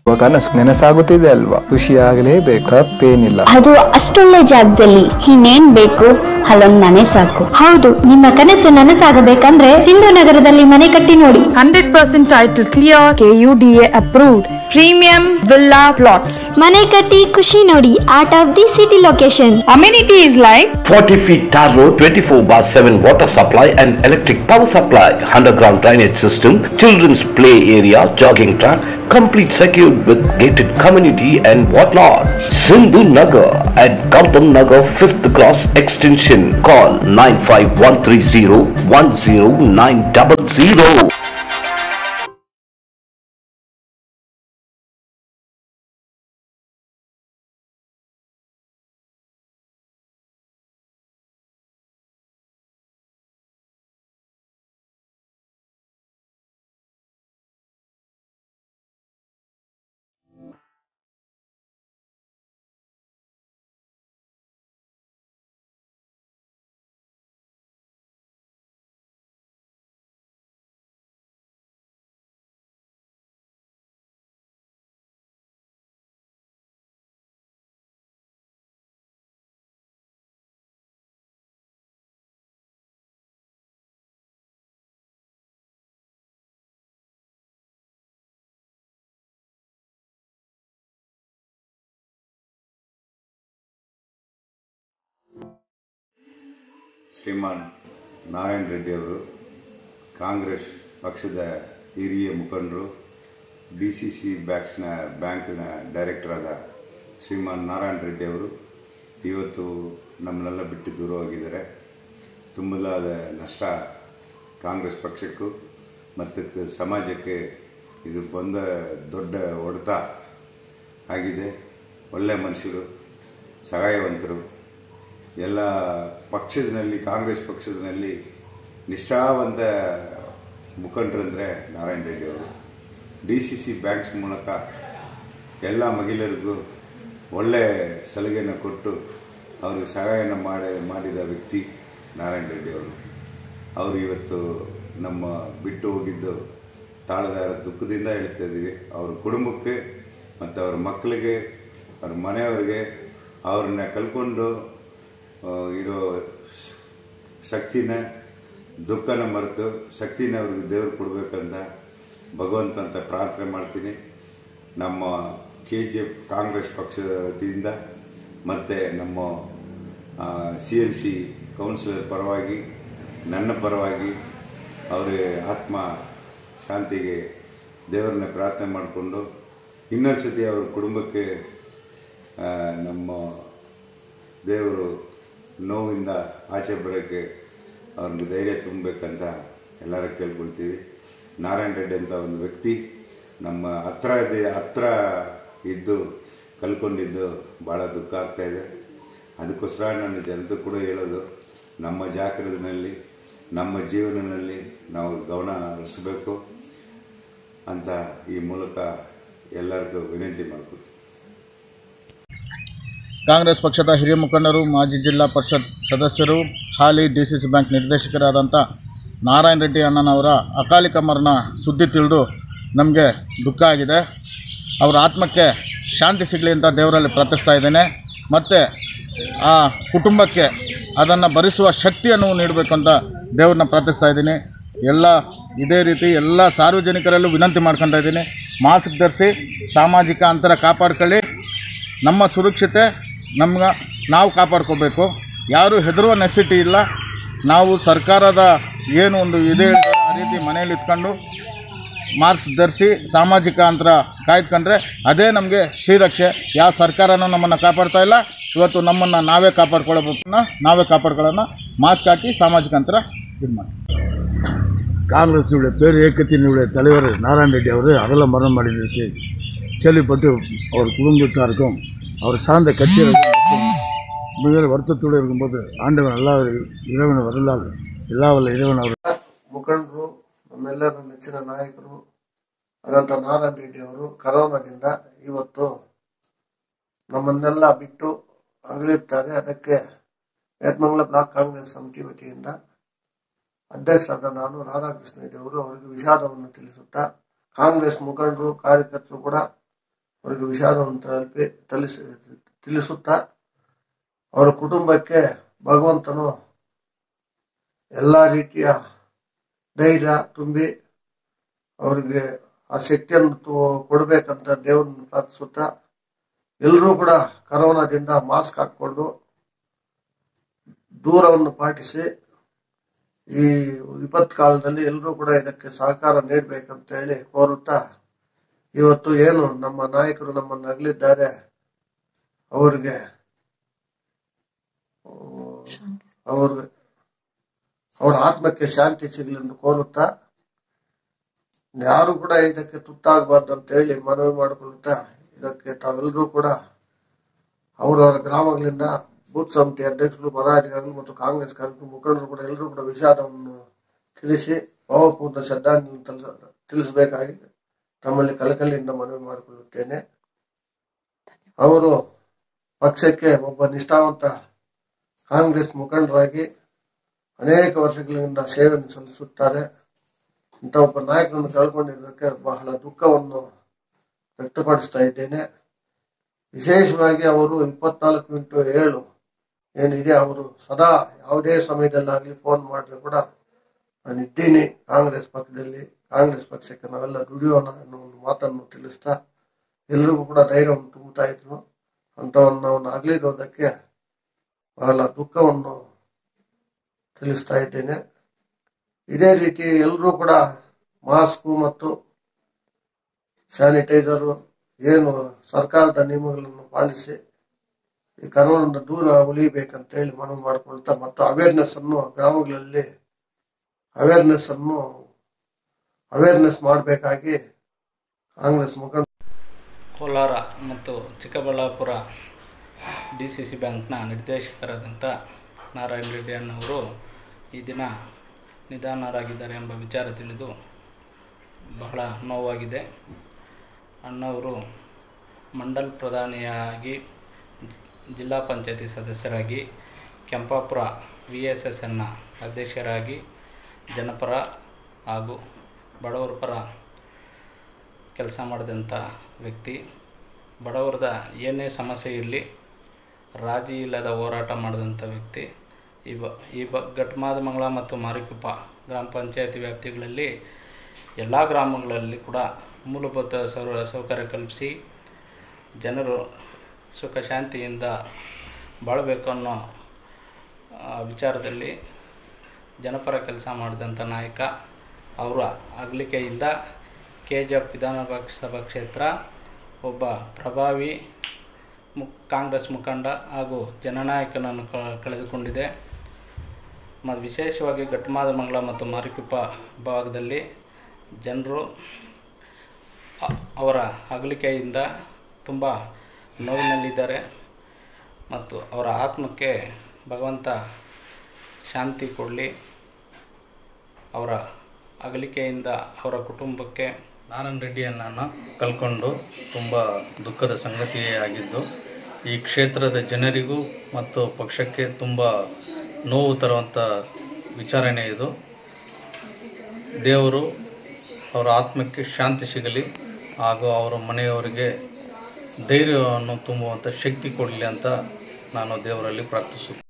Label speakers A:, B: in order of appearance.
A: ಕನಸು ನೆನಸಾಗುತ್ತಿದೆ ಅಲ್ವಾ ಖುಷಿ ಆಗಲೇಬೇಕು ತಪ್ಪೇನಿಲ್ಲ
B: ಅದು ಅಷ್ಟೊಳ್ಳೆ ಜಾಗದಲ್ಲಿ ಇನ್ನೇನ್ ಬೇಕು ಅಲ್ಲೊಂದ್ ಮನೆ ಸಾಕು
C: ಹೌದು ನಿಮ್ಮ ಕನಸು ನನಸಾಗಬೇಕಂದ್ರೆ ಸಿಂಧು ನಗರದಲ್ಲಿ ಮನೆ ಕಟ್ಟಿ ನೋಡಿ
D: hundred percent title clear KUDA approved premium villa plots
C: ಮನೆ ಕಟ್ಟಿ ಖುಷಿ ನೋಡಿ art of the city location
D: amenities like
E: 40 feet tar road, 24 bar 7 water supply and electric power supply, underground drainage system, children's play area, jogging track, complete secured with gated community and whatnot. Sindhu Nagar at Gautam Nagar 5th Cross Extension. Call 95130 10900.
F: Shriman Narayana Reddy ಅವರು ಕಾಂಗ್ರೆಸ್ ಪಕ್ಷದ ಹಿರಿಯ ಮುಖಂಡರು D C C ಬ್ಯಾಂಕ್ಸ್ನ ಬ್ಯಾಂಕ್ನ director ಆದ ಶ್ರೀಮಾನ್ ನಾರಾಯಣ ರೆಡ್ಡಿ ಅವರು ಇವತ್ತು ನಮ್ಮನ್ನೆಲ್ಲ ಬಿಟ್ಟು ದೂರವಾಗಿದ್ದಾರೆ ತುಂಬಲಾದ ನಷ್ಟ ಕಾಂಗ್ರೆಸ್ ಪಕ್ಷಕ್ಕೂ ಮತ್ತು ಕ- ಸಮಾಜಕ್ಕೆ ಇದು ಬಂದ ದೊಡ್ಡ ಹೊಡೆತ ಆಗಿದೆ ಒಳ್ಳೆಯ ಮನುಷ್ಯರು ಸಹಾಯವಂತರು ಎಲ್ಲ ಪಕ್ಷದಲ್ಲಿ ಕಾಂಗ್ರೆಸ್ ಪಕ್ಷದಲ್ಲಿ ನಿಷ್ಠಾವಂತ ಮುಖಂಡರಂದರೆ ನಾರಾಯಣ ರೆಡ್ಡಿ ಅವರು ಡಿ ಸಿ ಸಿ ಬ್ಯಾಂಕ್ಸ್ ಮೂಲಕ ಎಲ್ಲ ಮಹಿಳೆಯರಿಗೂ ಒಳ್ಳೆ ಸಲಹೆಯನ್ನು ಕೊಟ್ಟು ಅವ್ರಿಗೆ ಸಹಾಯನ ಮಾಡಿ ಮಾಡಿದ ವ್ಯಕ್ತಿ ನಾರಾಯಣ ರೆಡ್ಡಿ ಅವರು ಅವರು ಇವತ್ತು ನಮ್ಮ ಬಿಟ್ಟು ಹೋಗಿದ್ದು ತಾಳದಾರ ದುಃಖದಿಂದ ಹೇಳ್ತಾ ಇದ್ದೀವಿ ಅವ್ರ ಕುಟುಂಬಕ್ಕೆ ಮತ್ತು ಅವ್ರ ಮಕ್ಕಳಿಗೆ ಅವ್ರ ಮನೆಯವರಿಗೆ ಅವ್ರನ್ನ ಕಲ್ಕೊಂಡು ಆ, ಇರೋ ಶಕ್ತಿನ ದುಃಖನ ಮರೆತು ಶಕ್ತಿನ ಅವ್ರಿಗೆ ದೇವ್ರು ಕೊಡ್ಬೇಕಂತ ಭಗವಂತ ಅಂತ ಪ್ರಾರ್ಥನೆ ಮಾಡ್ತೀನಿ ನಮ್ಮ ಕೆ ಜಿ ಎಫ್ ಕಾಂಗ್ರೆಸ್ ಪಕ್ಷದ ವತಿಯಿಂದ ಮತ್ತು ನಮ್ಮ ಸಿ ಎಮ್ ಸಿ ಕೌನ್ಸಿಲರ್ ಪರವಾಗಿ ನನ್ನ ಪರವಾಗಿ ಅವರ ಆತ್ಮ ಶಾಂತಿಗೆ ದೇವರನ್ನ ಪ್ರಾರ್ಥನೆ ಮಾಡಿಕೊಂಡು ಇನ್ನೊಂದು ಸತಿ ಅವ್ರ ಕುಟುಂಬಕ್ಕೆ ಆ, ನಮ್ಮ ದೇವರು ನೋವಿಂದ ಆಚೆ ಬರೋಕ್ಕೆ ಅವ್ರಿಗೆ ಧೈರ್ಯ ತುಂಬಬೇಕಂತ ಎಲ್ಲರ ಕೇಳ್ಕೊಳ್ತೀವಿ ನಾರಾಯಣ ರೆಡ್ಡಿ ಅಂತ ಒಂದು ವ್ಯಕ್ತಿ ನಮ್ಮ ಹತ್ರ ಇದೆ- ಹತ್ರ ಇದ್ದು ಕಲ್ಕೊಂಡಿದ್ದು ಭಾಳ ದುಃಖ ಆಗ್ತಾ ಇದೆ ಅದಕ್ಕೋಸ್ಕರ ನನ್ನ ಜನತೆ ಕೂಡ ಹೇಳೋದು ನಮ್ಮ ಜಾಗ್ರತೆಯಲ್ಲಿ ನಮ್ಮ ಜೀವನದಲ್ಲಿ ನಾವು ಗಮನ ಹರಿಸಬೇಕು ಅಂತ ಈ ಮೂಲಕ ಎಲ್ಲರಿಗೂ ವಿನಂತಿ ಮಾಡ್ಕೊಳ್ತೀನಿ
G: ಕಾಂಗ್ರೆಸ್ ಪಕ್ಷದ ಹಿರಿಯ ಮುಖಂಡರು ಮಾಜಿ ಜಿಲ್ಲಾ ಪರಿಷತ್ ಸದಸ್ಯರು ಹಾಲಿ ಡಿ ಸಿ ಸಿ ಬ್ಯಾಂಕ್ ನಿರ್ದೇಶಕರಾದಂಥ ನಾರಾಯಣ ರೆಡ್ಡಿ ಅಣ್ಣನವರ ಅಕಾಲಿಕ ಮರಣ ಸುದ್ದಿ ತಿಳಿದು ನಮಗೆ ದುಃಖ ಆಗಿದೆ ಅವರ ಆತ್ಮಕ್ಕೆ ಶಾಂತಿ ಸಿಗಲಿ ಅಂತ ದೇವರಲ್ಲಿ ಪ್ರಾರ್ಥಿಸ್ತಾ ಇದ್ದೇನೆ ಮತ್ತು ಆ ಕುಟುಂಬಕ್ಕೆ ಅದನ್ನು ಭರಿಸುವ ಶಕ್ತಿಯನ್ನು ನೀಡಬೇಕು ಅಂತ ದೇವ್ರನ್ನ ಪ್ರಾರ್ಥಿಸ್ತಾ ಇದ್ದೀನಿ ಎಲ್ಲ ಇದೇ ರೀತಿ ಎಲ್ಲ ಸಾರ್ವಜನಿಕರಲ್ಲೂ ವಿನಂತಿ ಮಾಡ್ಕೊತಾ ಇದ್ದೀನಿ ಮಾಸ್ಕ್ ಧರಿಸಿ ಸಾಮಾಜಿಕ ಅಂತರ ಕಾಪಾಡ್ಕೊಳ್ಳಿ ನಮ್ಮ ಸುರಕ್ಷತೆ ನಮ್ಗೆ ನಾವು ಕಾಪಾಡ್ಕೋಬೇಕು ಯಾರು ಹೆದರುವ ನೆಸಿಟಿ ಇಲ್ಲ ನಾವು ಸರ್ಕಾರದ ಏನು ಒಂದು ಇದೆ ಹೇಳ್ತಾರೆ, ಆ ರೀತಿ ಮನೇಲಿ ಇಟ್ಕೊಂಡು ಮಾಸ್ಕ್ ಧರಿಸಿ ಸಾಮಾಜಿಕ ಅಂತರ ಕಾಯ್ದುಕೊಂಡ್ರೆ ಅದೇ ನಮಗೆ ಶ್ರೀರಕ್ಷೆ ಯಾವ ಸರ್ಕಾರನೂ ನಮ್ಮನ್ನು ಕಾಪಾಡ್ತಾ ಇಲ್ಲ ಇವತ್ತು ನಮ್ಮನ್ನು ನಾವೇ ಕಾಪಾಡ್ಕೊಳ್ಳೋದನ್ನ ನಾವೇ ಕಾಪಾಡ್ಕೊಳ್ಳೋಣ ಮಾಸ್ಕ್ ಹಾಕி ಸಾಮಾಜಿಕ ಅಂತರ ಇದು ಮಾಡಿ
H: காங்கிரஸுடைய பேர் இயக்கத்தினுடைய தலைவர் நாராயண ரெட்டி அவர் அகல மரணம் அடைந்திருக்கு கேள்விப்பட்டு அவர் குடும்பத்தாருக்கும் அவர் சார்ந்த கட்சியினருக்கும் மிக வருத்தத்தோடு இருக்கும்போது ஆண்டவன் எல்லா இறைவன் வரலாறு எல்லா வல்ல இறைவன் அவர்
I: ಮುಖಂಡರು ನಮ್ಮೆಲ್ಲರ ನೆಚ್ಚಿನ ನಾಯಕರು ಆದಂಥ ನಾರಾಯಣ ರೆಡ್ಡಿ ಅವರು ಕರೋನಾದಿಂದ ಇವತ್ತು ನಮ್ಮನ್ನೆಲ್ಲ ಬಿಟ್ಟು ಅಗಲಿದ್ದಾರೆ ಅದಕ್ಕೆ ಯತ್ಮಂಗಲ ಬ್ಲಾಕ್ ಕಾಂಗ್ರೆಸ್ ಸಮಿತಿ ವತಿಯಿಂದ ಅಧ್ಯಕ್ಷರಾದ ನಾನು ರಾಧಾಕೃಷ್ಣ ರೆಡ್ಡಿ ಅವರು ಅವರಿಗೆ ವಿಷಾದವನ್ನು ತಿಳಿಸುತ್ತಾ ಕಾಂಗ್ರೆಸ್ ಮುಖಂಡರು ಕಾರ್ಯಕರ್ತರು ಕೂಡ ಅವರಿಗೆ ವಿಷಾದವನ್ನು ತಲುಪಿ ತಲಿಸಿ ತಿಳಿಸುತ್ತಾ ಅವರ ಕುಟುಂಬಕ್ಕೆ ಭಗವಂತನು ಎಲ್ಲ ರೀತಿಯ ಧೈರ್ಯ ತುಂಬಿ ಅವರಿಗೆ ಆ ಶಕ್ತಿಯನ್ನು ತು- ಕೊಡ್ಬೇಕಂತ ದೇವರನ್ನು ಪ್ರಾರ್ಥಿಸುತ್ತಾ ಎಲ್ಲರೂ ಕೂಡ ಕರೋನಾದಿಂದ ಮಾಸ್ಕ್ ಹಾಕೊಂಡು ದೂರವನ್ನು ಪಾಟಿಸಿ ಈ ವಿಪತ್ತು ಕಾಲದಲ್ಲಿ ಎಲ್ಲರೂ ಕೂಡ ಇದಕ್ಕೆ ಸಹಕಾರ ನೀಡಬೇಕಂತ ಹೇಳಿ ಕೋರುತ್ತಾ ಇವತ್ತು ಏನು ನಮ್ಮ ನಾಯಕರು ನಮ್ಮನ್ನು ಅಗಲಿದ್ದಾರೆ ಅವರಿಗೆ ಅವ್ರ ಅವರ ಆತ್ಮಕ್ಕೆ ಶಾಂತಿ ಸಿಗಲಿ ಎಂದು ಕೋರುತ್ತಾ ಯಾರು ಕೂಡ ಇದಕ್ಕೆ ತುತ್ತಾಗಬಾರ್ದು ಅಂತ ಹೇಳಿ ಮನವಿ ಮಾಡಿಕೊಳ್ಳುತ್ತಾ ಇದಕ್ಕೆ ತಾವೆಲ್ಲರೂ ಕೂಡ ಅವರವರ ಗ್ರಾಮಗಳಿಂದ ಬೂತ್ ಸಮಿತಿ ಅಧ್ಯಕ್ಷರು ಪದಾಧಿಕಾರಿಗಳು ಮತ್ತು ಕಾಂಗ್ರೆಸ್ ಕಾರ್ಮಿಕ ಮುಖಂಡರು ಕೂಡ ಎಲ್ಲರೂ ಕೂಡ ವಿಷಾದವನ್ನು ತಿಳಿಸಿ ಭಾವಪೂರ್ಣ ಶ್ರದ್ಧಾಂಜಲಿ ತಲಿಸ- ತಿಳಿಸಬೇಕಾಗಿ ತಮ್ಮಲ್ಲಿ ಕಲಕಲಿಯಿಂದ ಮನವಿ ಮಾಡಿಕೊಳ್ಳುತ್ತೇನೆ ಅವರು ಪಕ್ಷಕ್ಕೆ ಒಬ್ಬ ನಿಷ್ಠಾವಂತ ಕಾಂಗ್ರೆಸ್ ಮುಖಂಡರಾಗಿ ಅನೇಕ ವರ್ಷಗಳಿಂದ ಸೇವೆಯನ್ನು ಸಲ್ಲಿಸುತ್ತಾರೆ ಇಂಥ ಒಬ್ಬ ನಾಯಕರನ್ನು ಕಳ್ಕೊಂಡಿದ್ದಕ್ಕೆ ಬಹಳ ದುಃಖವನ್ನು ವ್ಯಕ್ತಪಡಿಸ್ತಾ ಇದ್ದೇನೆ ವಿಶೇಷವಾಗಿ ಅವರು ಇಪ್ಪತ್ನಾಲ್ಕು ಇಂಟು ಏಳು ಏನಿದೆ ಅವರು ಸದಾ ಯಾವುದೇ ಸಮಯದಲ್ಲಾಗಲಿ ಫೋನ್ ಮಾಡಿದ್ರೆ ಕೂಡ ನಾನು ಇದ್ದೀನಿ ಕಾಂಗ್ರೆಸ್ ಪಕ್ಷದಲ್ಲಿ ಕಾಂಗ್ರೆಸ್ ಪಕ್ಷಕ್ಕೆ ನಾವೆಲ್ಲ ದುಡಿಯೋಣ ಅನ್ನೋ ಒಂದು ಮಾತನ್ನು ತಿಳಿಸ್ತಾ ಎಲ್ರಿಗೂ ಕೂಡ ಧೈರ್ಯವನ್ನು ತುಂಬುತ್ತಾ ಇದ್ರು ಅಂಥವನ್ನು ಅವನು ಅಗಲಿರೋದಕ್ಕೆ ಬಹಳ ದುಃಖವನ್ನು ತಿಳಿಸ್ತಾ ಇದ್ದೇನೆ ಇದೇ ರೀತಿ ಎಲ್ಲರೂ ಕೂಡ ಮಾಸ್ಕು ಮತ್ತು ಸ್ಯಾನಿಟೈಸರು ಏನು ಸರ್ಕಾರದ ನಿಯಮಗಳನ್ನು ಪಾಲಿಸಿ ಈ ಕರೋನಾದಿಂದ ದೂರ ಉಳಿಬೇಕಂತ ಹೇಳಿ ಮನವಿ ಮಾಡಿಕೊಳ್ತಾ ಮತ್ತು ಅವೇರ್ನೆಸ್ ಅನ್ನು ಗ್ರಾಮಗಳಲ್ಲಿ ಅವೇರ್ನೆಸ್ ಅನ್ನು ಅವೇರ್ನೆಸ್ ಮಾಡಬೇಕಾಗಿ ಕಾಂಗ್ರೆಸ್ ಮುಖಂಡ
J: ಕೋಲಾರ ಮತ್ತು ಚಿಕ್ಕಬಳ್ಳಾಪುರ ಡಿ ಸಿ ಸಿ ಬ್ಯಾಂಕ್ನ ನಿರ್ದೇಶಕರಾದಂಥ ನಾರಾಯಣ ರೆಡ್ಡಿ ಅಣ್ಣವರು ಈ ದಿನ ನಿಧಾನರಾಗಿದ್ದಾರೆ ಎಂಬ ವಿಚಾರ ತಿಳಿದು ಬಹಳ ನೋವಾಗಿದೆ ಅಣ್ಣವರು ಮಂಡಲ್ ಪ್ರಧಾನಿಯಾಗಿ ಜಿಲ್ಲಾ ಪಂಚಾಯತಿ ಸದಸ್ಯರಾಗಿ ಕೆಂಪಾಪುರ ವಿ ಎಸ್ ಎಸ್ ಎನ್ನ ಅಧ್ಯಕ್ಷರಾಗಿ ಜನಪರ ಹಾಗೂ ಬಡವರ ಪರ ಕೆಲಸ ಮಾಡಿದಂಥ ವ್ಯಕ್ತಿ ಬಡವರದ ಏನೇ ಸಮಸ್ಯೆ ಇರಲಿ ರಾಜಿ ಇಲ್ಲದ ಹೋರಾಟ ಮಾಡಿದಂಥ ವ್ಯಕ್ತಿ ಈ ಬ ಈ ಬ ಘಟ್ಮಾದಮಂಗಲ ಮತ್ತು ಮಾರಿಕುಪ್ಪ ಗ್ರಾಮ ಪಂಚಾಯತಿ ವ್ಯಾಪ್ತಿಗಳಲ್ಲಿ ಎಲ್ಲ ಗ್ರಾಮಗಳಲ್ಲಿ ಕೂಡ ಮೂಲಭೂತ ಸೌ ಸೌಕರ್ಯ ಕಲ್ಪಿಸಿ ಜನರು ಸುಖ ಶಾಂತಿಯಿಂದ ಬಾಳಬೇಕು ಅನ್ನೋ ಆ, ವಿಚಾರದಲ್ಲಿ ಜನಪರ ಕೆಲಸ ಮಾಡಿದಂಥ ನಾಯಕ ಅವರ ಅಗಲಿಕೆಯಿಂದ ಕೆ ಜಿ ಎಫ್ ವಿಧಾನಸಭಾ ಕ್ಷೇತ್ರ ಒಬ್ಬ ಪ್ರಭಾವಿ ಮು ಕಾಂಗ್ರೆಸ್ ಮುಖಂಡ ಹಾಗೂ ಜನನಾಯಕನನ್ನು ಕ ಕಳೆದುಕೊಂಡಿದೆ ಮತ್ತು ವಿಶೇಷವಾಗಿ ಘಟ್ಮಾದಮಂಗಲ ಮತ್ತು ಮಾರಿಕುಪ್ಪ ಭಾಗದಲ್ಲಿ ಜನರು ಅ- ಅವರ ಅಗಲಿಕೆಯಿಂದ ತುಂಬ ನೋವಿನಲ್ಲಿದ್ದಾರೆ ಮತ್ತು ಅವರ ಆತ್ಮಕ್ಕೆ ಭಗವಂತ ಶಾಂತಿ ಕೊಡಲಿ ಅವರ ಅಗಲಿಕೆಯಿಂದ ಅವರ ಕುಟುಂಬಕ್ಕೆ ನಾರಾಯಣ ರೆಡ್ಡಿಯನ್ನು ಕಳ್ಕೊಂಡು ತುಂಬ ದುಃಖದ ಸಂಗತಿಯೇ ಆಗಿದ್ದು ಈ ಕ್ಷೇತ್ರದ ಜನರಿಗೂ ಮತ್ತು ಪಕ್ಷಕ್ಕೆ ತುಂಬ ನೋವು ತರುವಂಥ ವಿಚಾರಣೆ ಇದು ದೇವರು ಅವರ ಆತ್ಮಕ್ಕೆ ಶಾಂತಿ ಸಿಗಲಿ ಹಾಗೂ ಅವರ ಮನೆಯವರಿಗೆ ಧೈರ್ಯವನ್ನು ತುಂಬುವಂಥ ಶಕ್ತಿ ಕೊಡಲಿ ಅಂತ ನಾನು ದೇವರಲ್ಲಿ ಪ್ರಾರ್ಥಿಸುತ್ತೇನೆ